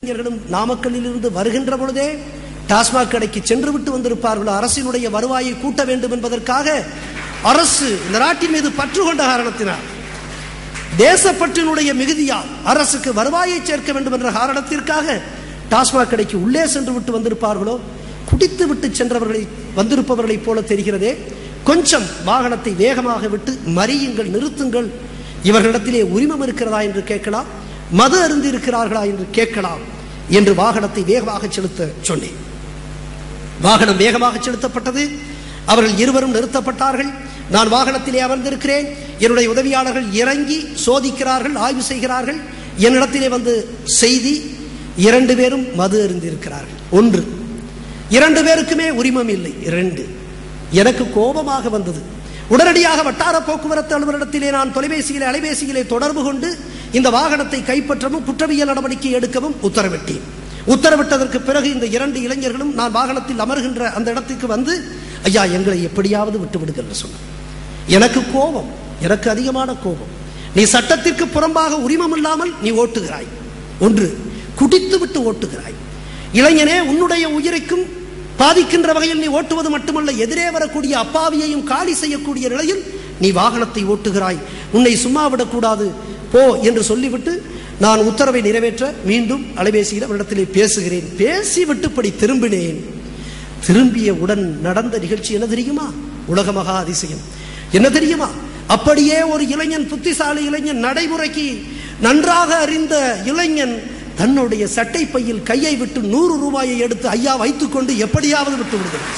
இளைஞர்களும் நாமக்கல்லில் இருந்து வருகின்ற பொழுதே டாஸ்மாக் கடைக்கு சென்று விட்டு வந்திருப்பார்களோ அரசினுடைய வருவாயை கூட்ட வேண்டும் என்பதற்காக அரசு இந்த நாட்டின் மீது பற்று கொண்ட காரணத்தினால் தேசப்பற்றினுடைய மிகுதியால் அரசுக்கு வருவாயை சேர்க்க வேண்டும் என்ற காரணத்திற்காக டாஸ்மாக் கடைக்கு உள்ளே சென்று விட்டு வந்திருப்பார்களோ குடித்து விட்டு சென்றவர்களை வந்திருப்பவர்களைப் போல தெரிகிறதே கொஞ்சம் வாகனத்தை வேகமாக விட்டு மறியுங்கள் நிறுத்துங்கள் இவர்களிடத்திலே உரிமம் இருக்கிறதா என்று கேட்கலாம் மது அருந்து இருக்கிறார்களா என்று கேட்கலாம் என்று வாகனத்தை வேகமாக செலுத்த சொன்னேன் வாகனம் வேகமாக செலுத்தப்பட்டது அவர்கள் இருவரும் நிறுத்தப்பட்டார்கள் நான் வாகனத்திலே அமர்ந்திருக்கிறேன் என்னுடைய உதவியாளர்கள் இறங்கி சோதிக்கிறார்கள் ஆய்வு செய்கிறார்கள் என்னிடத்திலே வந்து செய்தி இரண்டு பேரும் மது அருந்திருக்கிறார்கள் ஒன்று இரண்டு பேருக்குமே உரிமம் இல்லை இரண்டு எனக்கு கோபமாக வந்தது உடனடியாக வட்டார போக்குவரத்து அலுவலகத்திலே நான் தொலைபேசியிலே அலைபேசியிலே தொடர்பு கொண்டு இந்த வாகனத்தை கைப்பற்றவும் குற்றவியல் நடவடிக்கை எடுக்கவும் உத்தரவிட்டேன் உத்தரவிட்டதற்கு பிறகு இந்த இரண்டு இளைஞர்களும் நான் வாகனத்தில் அமர்கின்ற அந்த இடத்துக்கு வந்து ஐயா எங்களை எப்படியாவது விட்டு விடுங்கள் என்று சொன்னார் எனக்கு கோபம் எனக்கு அதிகமான கோபம் நீ சட்டத்திற்கு புறம்பாக உரிமம் இல்லாமல் நீ ஓட்டுகிறாய் ஒன்று குடித்து விட்டு ஓட்டுகிறாய் இளைஞனே உன்னுடைய உயிரைக்கும் பாதிக்கின்ற வகையில் நீ ஓட்டுவது மட்டுமல்ல எதிரே வரக்கூடிய அப்பாவியையும் காலி செய்யக்கூடிய நிலையில் நீ வாகனத்தை ஓட்டுகிறாய் உன்னை சும்மா விடக்கூடாது போ என்று சொல்லிவிட்டு நான் உத்தரவை நிறைவேற்ற மீண்டும் அலைபேசியில் அவரிடத்திலே பேசுகிறேன் பேசிவிட்டு படி திரும்பினேன் திரும்பிய உடன் நடந்த நிகழ்ச்சி என்ன தெரியுமா உலக மகா அதிசயம் என்ன தெரியுமா அப்படியே ஒரு இளைஞன் புத்திசாலி இளைஞன் நடைமுறைக்கு நன்றாக அறிந்த இளைஞன் தன்னுடைய சட்டை பையில் கையை விட்டு நூறு ரூபாயை எடுத்து ஐயா வைத்துக்கொண்டு எப்படியாவது விட்டு விடுகிறார்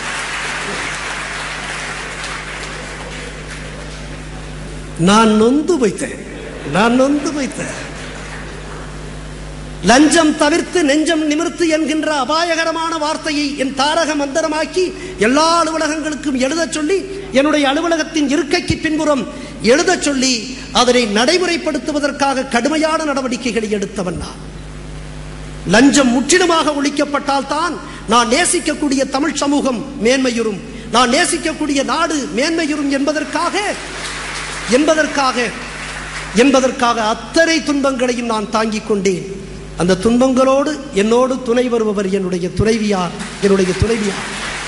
நான் நொந்து வைத்தேன் நான் நொந்து வைத்தேன் லஞ்சம் தவிர்த்து நெஞ்சம் நிமிர்த்து என்கின்ற அபாயகரமான வார்த்தையை என் தாரக மந்திரமாக்கி எல்லா அலுவலகங்களுக்கும் எழுதச் சொல்லி என்னுடைய அலுவலகத்தின் இருக்கைக்கு பின்புறம் எழுதச் சொல்லி அதனை நடைமுறைப்படுத்துவதற்காக கடுமையான நடவடிக்கைகளை எடுத்தவன் நான் லஞ்சம் முற்றிலுமாக ஒழிக்கப்பட்டால் தான் நான் நேசிக்கக்கூடிய தமிழ் சமூகம் மேன்மையுறும் நான் நேசிக்கக்கூடிய நாடு மேன்மையுறும் என்பதற்காக என்பதற்காக என்பதற்காக அத்தனை துன்பங்களையும் நான் தாங்கிக் கொண்டேன் அந்த துன்பங்களோடு என்னோடு துணை வருபவர் என்னுடைய துணைவியார் என்னுடைய துணைவியார்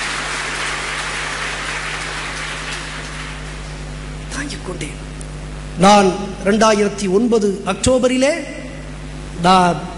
தாங்கிக் கொண்டேன் நான் ரெண்டாயிரத்தி ஒன்பது அக்டோபரிலே நான்